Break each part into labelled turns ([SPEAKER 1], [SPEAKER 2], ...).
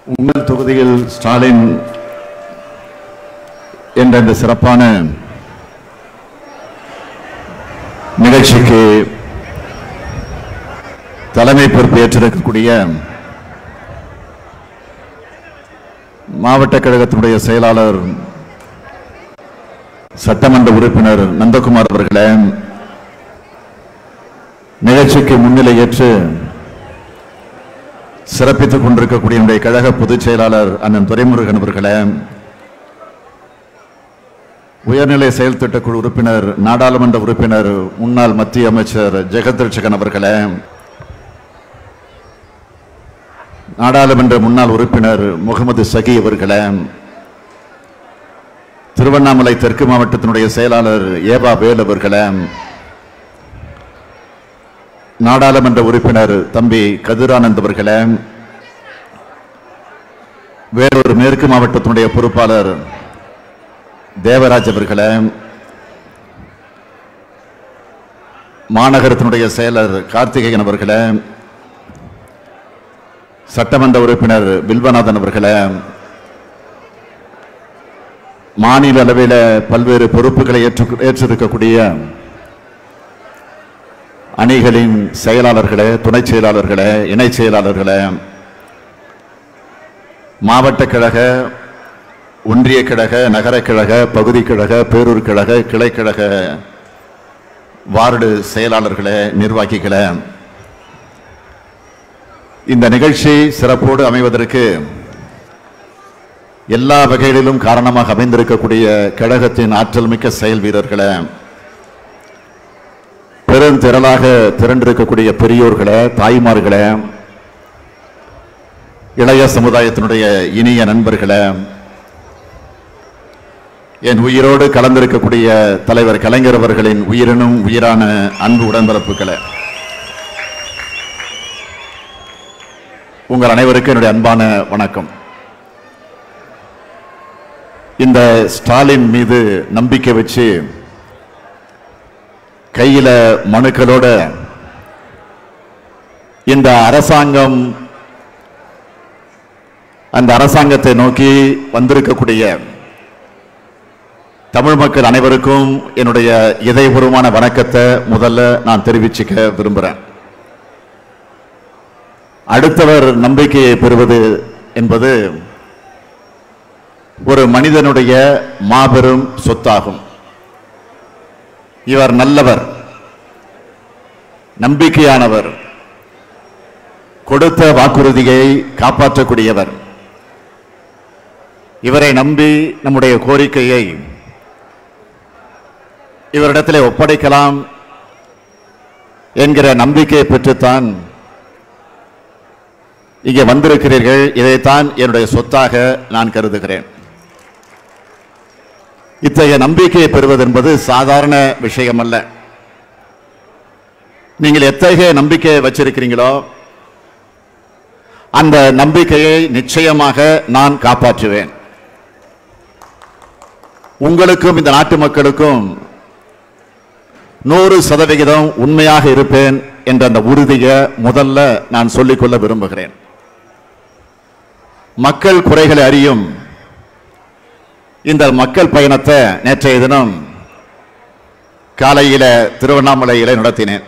[SPEAKER 1] உங்கள் தொகுதியில் ஸ்டாலின் என்ற இந்த சிறப்பான நிகழ்ச்சிக்கு தலைமை பொறுப்பு ஏற்றிருக்கக்கூடிய மாவட்ட கழகத்தினுடைய செயலாளர் சட்டமன்ற உறுப்பினர் நந்தகுமார் அவர்களே நிகழ்ச்சிக்கு முன்னிலை ஏற்று சிறப்பித்துக் கொண்டிருக்கக்கூடிய என்னுடைய கழக பொதுச் செயலாளர் அண்ணன் துரைமுருகன் அவர்களே உயர்நிலை செயல் திட்டக்குழு உறுப்பினர் நாடாளுமன்ற உறுப்பினர் முன்னாள் மத்திய அமைச்சர் ஜெகத் ரட்சகன் அவர்களே நாடாளுமன்ற முன்னாள் உறுப்பினர் முகமது சகி அவர்களே திருவண்ணாமலை தெற்கு மாவட்டத்தினுடைய செயலாளர் ஏபா வேல் அவர்களே நாடாளுமன்ற உறுப்பினர் தம்பி கதிரானந்த் அவர்களே வேலூர் மேற்கு மாவட்டத்தினுடைய பொறுப்பாளர் தேவராஜ் அவர்களே மாநகரத்தினுடைய செயலர் கார்த்திகேயன் அவர்களே சட்டமன்ற உறுப்பினர் வில்வநாதன் அவர்களே மாநில அளவில் பல்வேறு பொறுப்புகளை ஏற்று ஏற்றிருக்கக்கூடிய அணிகளின் செயலாளர்களே துணை செயலாளர்களே இணை செயலாளர்களே மாவட்ட கழக ஒன்றிய கழக நகர கழக பகுதி கழக பேரூர் கழக கிளைக்கழக வார்டு செயலாளர்களே நிர்வாகிகளே இந்த நிகழ்ச்சி சிறப்போடு அமைவதற்கு எல்லா வகைகளிலும் காரணமாக அமைந்திருக்கக்கூடிய கழகத்தின் ஆற்றல் மிக்க செயல் வீரர்களே பெருந்திரளாக திரண்டிருக்கக்கூடிய பெரியோர்களே தாய்மார்களே இளைய சமுதாயத்தினுடைய இனிய நண்பர்களே என் உயிரோடு கலந்திருக்கக்கூடிய தலைவர் கலைஞர் அவர்களின் உயிரினும் உயிரான அன்பு உடன்பிறப்புகளே உங்கள் அனைவருக்கும் என்னுடைய அன்பான வணக்கம் இந்த ஸ்டாலின் மீது நம்பிக்கை வச்சு கையில மனுக்களோட இந்த அரசாங்கம் அந்த அரசாங்கத்தை நோக்கி வந்திருக்கக்கூடிய தமிழ் மக்கள் அனைவருக்கும் என்னுடைய இதயபூர்வமான வணக்கத்தை முதல்ல நான் தெரிவிச்சுக்க விரும்புகிறேன் அடுத்தவர் நம்பிக்கையை பெறுவது என்பது ஒரு மனிதனுடைய மாபெரும் சொத்தாகும் இவர் நல்லவர் நம்பிக்கையானவர் கொடுத்த வாக்குறுதியை காப்பாற்றக்கூடியவர் இவரை நம்பி நம்முடைய கோரிக்கையை இவரிடத்திலே ஒப்படைக்கலாம் என்கிற நம்பிக்கையை பெற்றுத்தான் இங்கே வந்திருக்கிறீர்கள் இதைத்தான் என்னுடைய சொத்தாக நான் கருதுகிறேன் இத்தகைய நம்பிக்கையை பெறுவது என்பது சாதாரண விஷயம் அல்ல நீங்கள் எத்தகைய நம்பிக்கையை வச்சிருக்கிறீங்களோ அந்த நம்பிக்கையை நிச்சயமாக நான் காப்பாற்றுவேன் உங்களுக்கும் இந்த நாட்டு மக்களுக்கும் நூறு சதவிகிதம் உண்மையாக இருப்பேன் என்ற அந்த உறுதியை முதல்ல நான் சொல்லிக்கொள்ள விரும்புகிறேன் மக்கள் குறைகளை அறியும் இந்த மக்கள் பயணத்தை நேற்றைய தினம் காலையில திருவண்ணாமலையில நடத்தினேன்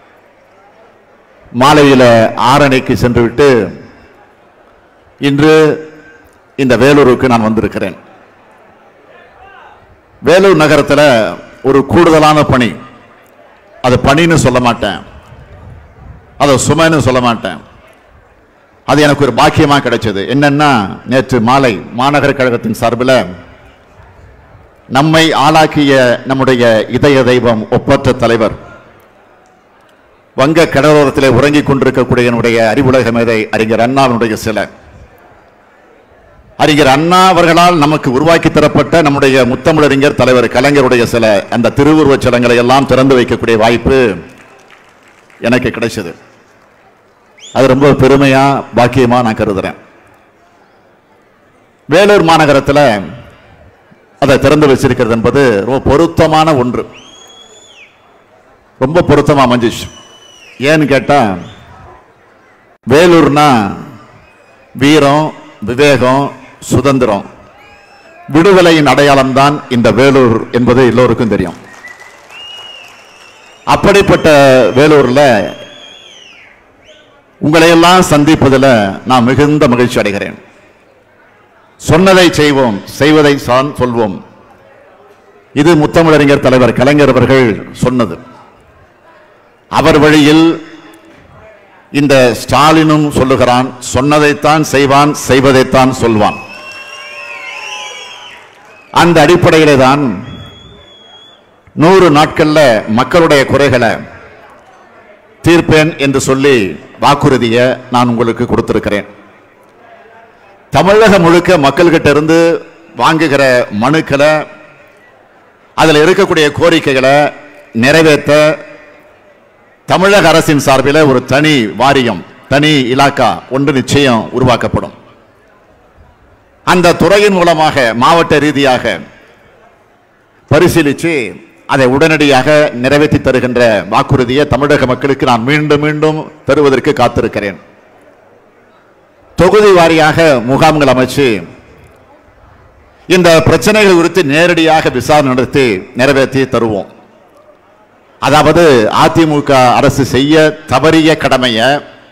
[SPEAKER 1] மாலையில ஆரணிக்கு சென்றுவிட்டு இன்று இந்த வேலூருக்கு நான் வந்திருக்கிறேன் வேலூர் நகரத்தில் ஒரு கூடுதலான பணி அது பணின்னு சொல்ல மாட்டேன் அதை சுமைன்னு சொல்ல மாட்டேன் அது எனக்கு ஒரு பாக்கியமாக கிடைச்சது என்னன்னா நேற்று மாலை மாநகர கழகத்தின் சார்பில் நம்மை ஆளாக்கிய நம்முடைய இதய தெய்வம் ஒப்பற்ற தலைவர் வங்க கடலோரத்திலே உறங்கிக் கொண்டிருக்கக்கூடிய என்னுடைய அறிவுலக மேதை அறிஞர் அண்ணாவினுடைய சிலை அறிஞர் அண்ணா அவர்களால் நமக்கு உருவாக்கி தரப்பட்ட நம்முடைய முத்தமிழறிஞர் தலைவர் கலைஞருடைய சில அந்த திருவுருவச் சிலங்களை எல்லாம் திறந்து வைக்கக்கூடிய வாய்ப்பு எனக்கு கிடைச்சது அது ரொம்ப பெருமையா பாக்கியமா நான் கருதுறேன் வேலூர் மாநகரத்தில் அதை திறந்து வச்சிருக்கிறது என்பது ரொம்ப பொருத்தமான ஒன்று ரொம்ப பொருத்தமா அமைஞ்சிச்சு ஏன்னு கேட்டா வேலூர்னா வீரம் விவேகம் சுதந்திரம் விடுதலையின் அடையாளம்தான் இந்த வேலூர் என்பது எல்லோருக்கும் தெரியும் அப்படிப்பட்ட வேலூர்ல உங்களையெல்லாம் சந்திப்பதில் நான் மிகுந்த மகிழ்ச்சி அடைகிறேன் சொன்னதை செய்வோம் செய்வதை சான் சொல்வோம் இது முத்தமிழறிஞர் தலைவர் கலைஞர் அவர்கள் சொன்னது அவர் வழியில் இந்த ஸ்டாலினும் சொல்லுகிறான் சொன்னதைத்தான் செய்வான் செய்வதைத்தான் சொல்வான் அந்த அடிப்படையிலே தான் நூறு நாட்கள்ல மக்களுடைய குறைகளை தீர்ப்பேன் என்று சொல்லி வாக்குறுதியை நான் உங்களுக்கு கொடுத்திருக்கிறேன் தமிழகம் முழுக்க மக்கள்கிட்ட இருந்து வாங்குகிற மனுக்களை அதில் இருக்கக்கூடிய கோரிக்கைகளை நிறைவேற்ற தமிழக அரசின் சார்பில் ஒரு தனி வாரியம் தனி இலாக்கா ஒன்று நிச்சயம் உருவாக்கப்படும் அந்த துறையின் மூலமாக மாவட்ட ரீதியாக பரிசீலித்து அதை உடனடியாக நிறைவேற்றி தருகின்ற வாக்குறுதியை தமிழக மக்களுக்கு நான் மீண்டும் மீண்டும் தருவதற்கு காத்திருக்கிறேன் தொகுதி வாரியாக முகாம்கள் அமைச்சு இந்த பிரச்சனைகள் குறித்து நேரடியாக விசாரணை நடத்தி நிறைவேற்றி தருவோம் அதாவது அதிமுக அரசு செய்ய தவறிய கடமையை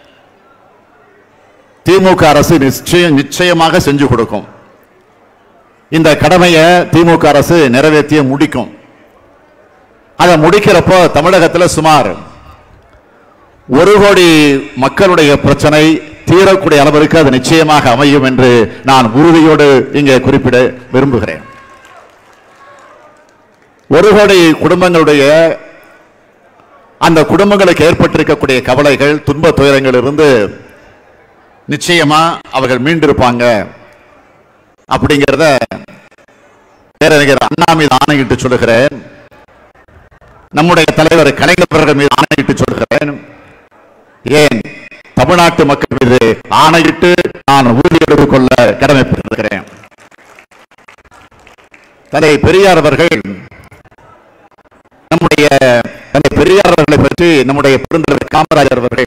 [SPEAKER 1] திமுக அரசு நிச்சயம் நிச்சயமாக செஞ்சு கொடுக்கும் இந்த கடமையை திமுக அரசு நிறைவேற்றிய முடிக்கும் அதை முடிக்கிறப்போ தமிழகத்தில் சுமார் ஒரு கோடி மக்களுடைய பிரச்சனை தீரக்கூடிய அளவிற்கு அது நிச்சயமாக அமையும் என்று நான் உறுதியோடு இங்கே குறிப்பிட விரும்புகிறேன் ஒரு கோடி குடும்பங்களுடைய அந்த குடும்பங்களுக்கு ஏற்பட்டிருக்கக்கூடிய கவலைகள் துன்ப துயரங்கள் இருந்து நிச்சயமா அவர்கள் மீண்டிருப்பாங்க அப்படிங்கிறத பேரறிஞர் அண்ணா மீது ஆணையிட்டு சொல்லுகிறேன் நம்முடைய தலைவர் கலைஞர் அவர்கள் மீது ஆணையிட்டு சொல்லுகிறேன் ஏன் தமிழ்நாட்டு மக்கள் மீது ஆணையிட்டு நான் உறுதி எடுத்துக் கொள்ள கடமைப்பட்டிருக்கிறேன் தலை பெரியார் அவர்கள் நம்முடைய தந்தை பெரியார் அவர்களை பற்றி நம்முடைய பெருந்தலைவர் காமராஜர் அவர்கள்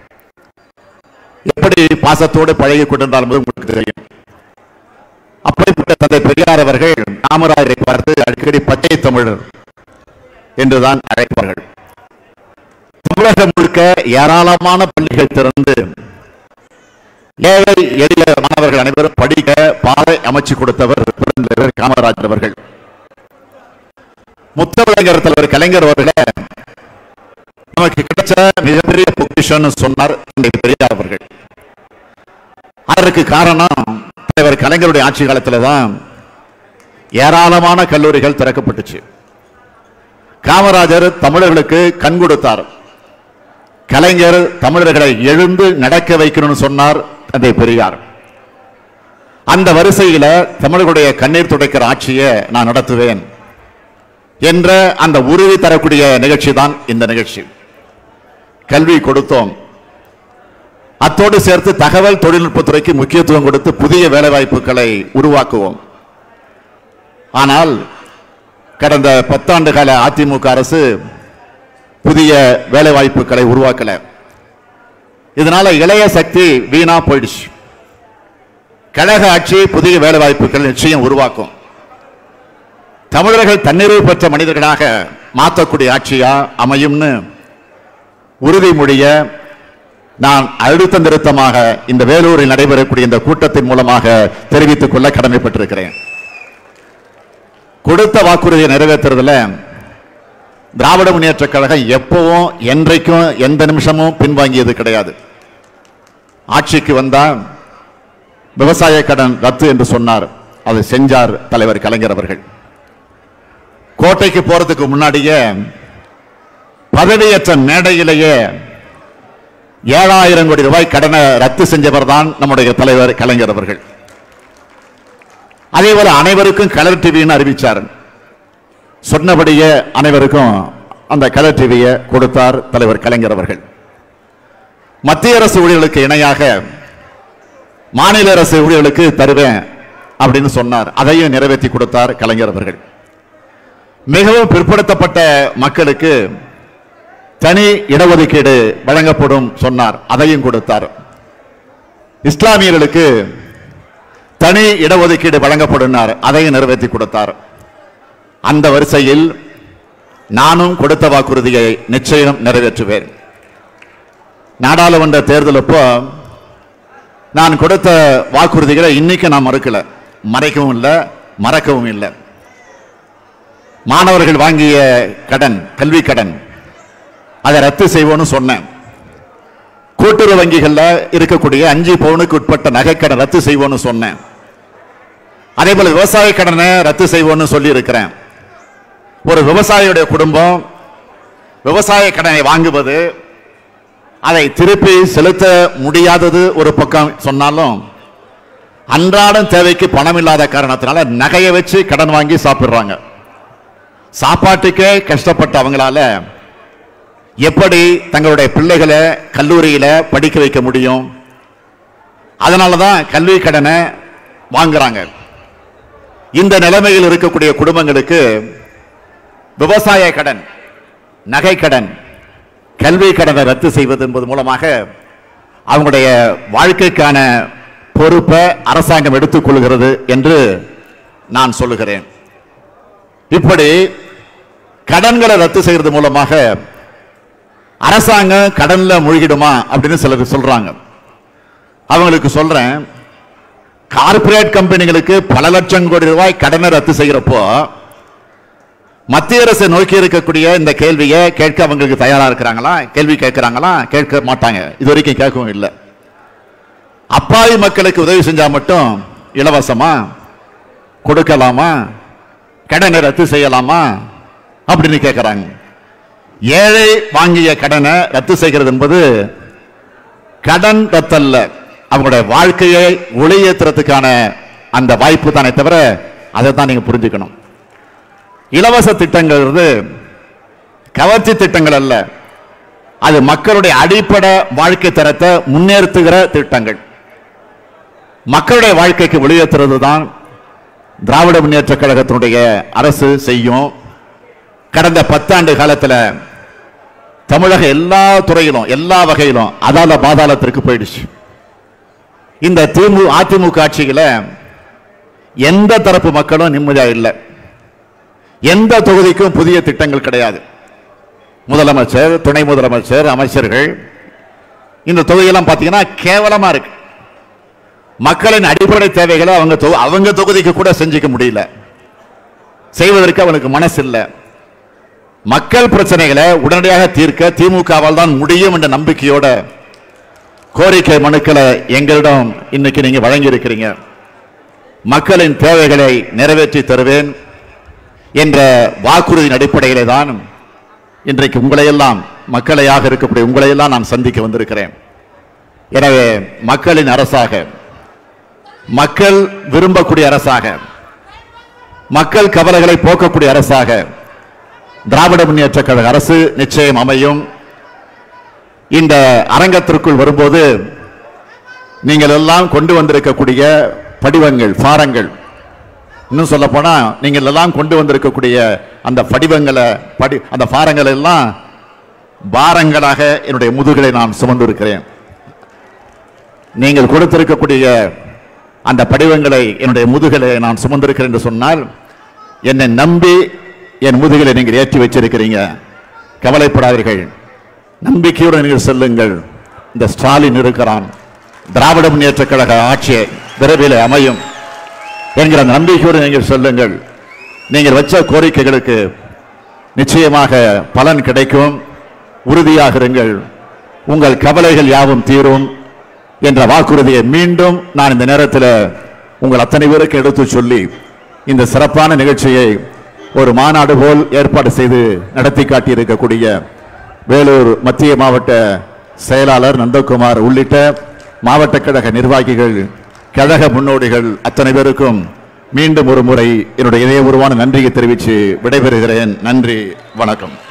[SPEAKER 1] எப்படி பாசத்தோடு பழகி கொண்டிருந்தால் என்பது உங்களுக்கு தெரியும் அப்படிப்பட்ட தந்தை பெரியார் அவர்கள் காமராஜரை பார்த்து அடிக்கடி பச்சை தமிழர் என்றுதான் அழைப்பார்கள் தமிழகம் முழுக்க ஏராளமான பள்ளிகள் திறந்து ஏழை எளிய மாணவர்கள் அனைவரும் படிக்க பாதை அமைச்சு கொடுத்தவர் பெருந்தலைவர் காமராஜர் அவர்கள் முத்தமிழர் தலைவர் கலைஞர் அவர்களே நமக்கு கிடைச்ச மிகப்பெரிய பொக்கிஷன் சொன்னார் தந்தை பெரியார் அவர்கள் அதற்கு காரணம் தலைவர் கலைஞருடைய ஆட்சி காலத்தில் தான் ஏராளமான கல்லூரிகள் திறக்கப்பட்டுச்சு காமராஜர் தமிழர்களுக்கு கண் கொடுத்தார் கலைஞர் தமிழர்களை எழுந்து நடக்க வைக்கணும்னு சொன்னார் தந்தை பெரியார் அந்த வரிசையில தமிழர்களுடைய கண்ணீர் துடைக்கிற ஆட்சியை நான் நடத்துவேன் என்ற அந்த உறுதி தரக்கூடிய நிகழ்ச்சி தான் இந்த நிகழ்ச்சி கல்வி கொடுத்தோம் அத்தோடு சேர்த்து தகவல் தொழில்நுட்பத்துறைக்கு முக்கியத்துவம் கொடுத்து புதிய வேலைவாய்ப்புகளை உருவாக்குவோம் ஆனால் கடந்த பத்தாண்டு கால அதிமுக அரசு புதிய வேலைவாய்ப்புகளை உருவாக்கல இதனால இளைய சக்தி வீணா போயிடுச்சு கழக ஆட்சி புதிய வேலைவாய்ப்புகள் நிச்சயம் உருவாக்கும் தமிழர்கள் தன்னிறைவு பெற்ற மனிதர்களாக மாற்றக்கூடிய ஆட்சியா அமையும்னு உறுதிமொழிய நான் அழுத்த நிறுத்தமாக இந்த வேலூரில் நடைபெறக்கூடிய இந்த கூட்டத்தின் மூலமாக தெரிவித்துக் கொள்ள கடமைப்பட்டிருக்கிறேன் கொடுத்த வாக்குறுதியை நிறைவேற்றுறதுல திராவிட முன்னேற்ற கழகம் எப்பவும் என்றைக்கும் எந்த நிமிஷமும் பின்வாங்கியது கிடையாது ஆட்சிக்கு வந்தா விவசாய கடன் ரத்து என்று சொன்னார் அதை செஞ்சார் தலைவர் கலைஞர் அவர்கள் கோட்டைக்கு போறதுக்கு முன்னாடியே பதவியேற்ற மேடையிலேயே ஏழாயிரம் கோடி ரூபாய் கடனை ரத்து செஞ்சவர் தான் நம்முடைய தலைவர் கலைஞர் அவர்கள் அதே போல அனைவருக்கும் கலர் டிவின்னு அறிவிச்சார் சொன்னபடியே அனைவருக்கும் அந்த கலர் டிவியை கொடுத்தார் தலைவர் கலைஞர் அவர்கள் மத்திய அரசு ஊழியர்களுக்கு இணையாக மாநில அரசு ஊழியர்களுக்கு தருவேன் அப்படின்னு சொன்னார் அதையும் நிறைவேற்றி கொடுத்தார் கலைஞர் அவர்கள் மிகவும் பிற்படுத்தப்பட்ட மக்களுக்கு தனி இடஒதுக்கீடு வழங்கப்படும் சொன்னார் அதையும் கொடுத்தார் இஸ்லாமியர்களுக்கு தனி இடஒதுக்கீடு வழங்கப்படுனார் அதையும் நிறைவேற்றி கொடுத்தார் அந்த வரிசையில் நானும் கொடுத்த வாக்குறுதியை நிச்சயம் நிறைவேற்றுவேன் நாடாளுமன்ற தேர்தல் அப்போ நான் கொடுத்த வாக்குறுதிகளை இன்னைக்கு நான் மறுக்கல மறைக்கவும் இல்லை மறக்கவும் இல்லை மாணவர்கள் வாங்கிய கடன் கல்வி கடன் அதை ரத்து செய்வோம்னு சொன்னேன் கூட்டுறவு வங்கிகள்ல இருக்கக்கூடிய அஞ்சு பவுனுக்கு உட்பட்ட நகைக்கடன் ரத்து செய்வோம்னு சொன்னேன் அதே போல விவசாய கடனை ரத்து செய்வோம்னு சொல்லி இருக்கிறேன் ஒரு விவசாயியுடைய குடும்பம் விவசாய கடனை வாங்குவது அதை திருப்பி செலுத்த முடியாதது ஒரு பக்கம் சொன்னாலும் அன்றாடம் தேவைக்கு பணம் இல்லாத காரணத்தினால நகையை வச்சு கடன் வாங்கி சாப்பிடுறாங்க சாப்பாட்டுக்கே கஷ்டப்பட்ட அவங்களால எப்படி தங்களுடைய பிள்ளைகளை கல்லூரியில படிக்க வைக்க முடியும் அதனால தான் கல்வி கடனை வாங்குறாங்க இந்த நிலைமையில் இருக்கக்கூடிய குடும்பங்களுக்கு விவசாய கடன் நகை கடன் கல்வி கடனை ரத்து செய்வது என்பது மூலமாக அவங்களுடைய வாழ்க்கைக்கான பொறுப்பை அரசாங்கம் எடுத்துக்கொள்கிறது என்று நான் சொல்லுகிறேன் இப்படி கடன்களை ரத்து செய்யறது மூலமாக அரசாங்கம் கடன்ல மூழ்கிடுமா அப்படின்னு சிலர் சொல்றாங்க அவங்களுக்கு சொல்றேன் கார்ப்பரேட் கம்பெனிகளுக்கு பல லட்சம் கோடி ரூபாய் கடனை ரத்து செய்யறப்போ மத்திய அரசை நோக்கி இருக்கக்கூடிய இந்த கேள்வியை கேட்க அவங்களுக்கு தயாரா இருக்கிறாங்களா கேள்வி கேட்கிறாங்களா கேட்க மாட்டாங்க இது வரைக்கும் கேட்கவும் இல்லை அப்பாவி மக்களுக்கு உதவி செஞ்சா மட்டும் இலவசமா கொடுக்கலாமா கடனை ரத்து செய்யலாமா அப்படின்னு கேட்கிறாங்க ஏழை வாங்கிய கடனை ரத்து செய்கிறது என்பது கடன் ரத்தல்ல அவங்களுடைய வாழ்க்கையை ஒளியேற்றுறதுக்கான அந்த வாய்ப்பு தானே தவிர அதை தான் நீங்க புரிஞ்சுக்கணும் இலவச திட்டங்கிறது கவர்ச்சி திட்டங்கள் அல்ல அது மக்களுடைய அடிப்படை வாழ்க்கை தரத்தை முன்னேற்றுகிற திட்டங்கள் மக்களுடைய வாழ்க்கைக்கு வெளியேற்றுறது தான் திராவிட முன்னேற்ற கழகத்தினுடைய அரசு செய்யும் கடந்த பத்தாண்டு காலத்துல தமிழக எல்லா துறையிலும் எல்லா வகையிலும் அதால பாதாளத்திற்கு போயிடுச்சு இந்த திமு அதிமுக ஆட்சியில எந்த தரப்பு மக்களும் நிம்மதியா இல்லை எந்த தொகுதிக்கும் புதிய திட்டங்கள் கிடையாது முதலமைச்சர் துணை முதலமைச்சர் அமைச்சர்கள் இந்த தொகுதியெல்லாம் பார்த்தீங்கன்னா கேவலமா இருக்கு மக்களின் அடிப்படை தேவைகளை அவங்க தொ- அவங்க தொகுதிக்கு கூட செஞ்சுக்க முடியல செய்வதற்கு அவனுக்கு மனசு இல்லை மக்கள் பிரச்சனைகளை உடனடியாக தீர்க்க திமுகவால் தான் முடியும் என்ற நம்பிக்கையோட கோரிக்கை மனுக்களை எங்களிடம் இன்னைக்கு நீங்க வழங்கி இருக்கிறீங்க மக்களின் தேவைகளை நிறைவேற்றி தருவேன் என்ற வாக்குறுதியின் அடிப்படையிலே தான் இன்றைக்கு உங்களையெல்லாம் மக்களையாக இருக்கக்கூடிய உங்களையெல்லாம் நான் சந்திக்க வந்திருக்கிறேன் எனவே மக்களின் அரசாக மக்கள் விரும்பக்கூடிய அரசாக மக்கள் கவலைகளை போக்கக்கூடிய அரசாக திராவிட முன்னேற்ற கழக அரசு நிச்சயம் அமையும் இந்த அரங்கத்திற்குள் வரும்போது நீங்கள் எல்லாம் கொண்டு வந்திருக்கக்கூடிய படிவங்கள் பாரங்கள் இன்னும் சொல்ல போனா நீங்கள் எல்லாம் கொண்டு வந்திருக்கக்கூடிய அந்த படிவங்களை படி அந்த பாரங்கள் எல்லாம் பாரங்களாக என்னுடைய முதுகலை நான் சுமந்திருக்கிறேன் நீங்கள் கொடுத்திருக்கக்கூடிய அந்த படிவங்களை என்னுடைய முதுகலை நான் சுமந்திருக்கிறேன் என்று சொன்னால் என்னை நம்பி என் முதுகலை நீங்கள் ஏற்றி வச்சிருக்கிறீங்க கவலைப்படாதீர்கள் நம்பிக்கையுடன் நீங்கள் செல்லுங்கள் இந்த ஸ்டாலின் இருக்கிறான் திராவிட முன்னேற்ற கழக ஆட்சி விரைவில் அமையும் என்கிற அந்த நம்பிக்கையோடு நீங்கள் சொல்லுங்கள் நீங்கள் வச்ச கோரிக்கைகளுக்கு நிச்சயமாக பலன் கிடைக்கும் உறுதியாக இருங்கள் உங்கள் கவலைகள் யாவும் தீரும் என்ற வாக்குறுதியை மீண்டும் நான் இந்த நேரத்தில் உங்கள் அத்தனை பேருக்கு எடுத்து சொல்லி இந்த சிறப்பான நிகழ்ச்சியை ஒரு மாநாடு போல் ஏற்பாடு செய்து நடத்தி காட்டியிருக்கக்கூடிய வேலூர் மத்திய மாவட்ட செயலாளர் நந்தகுமார் உள்ளிட்ட மாவட்ட கழக நிர்வாகிகள் கழக முன்னோடிகள் அத்தனை பேருக்கும் மீண்டும் ஒரு முறை என்னுடைய இதயபூர்வமான நன்றியை தெரிவித்து விடைபெறுகிறேன் நன்றி வணக்கம்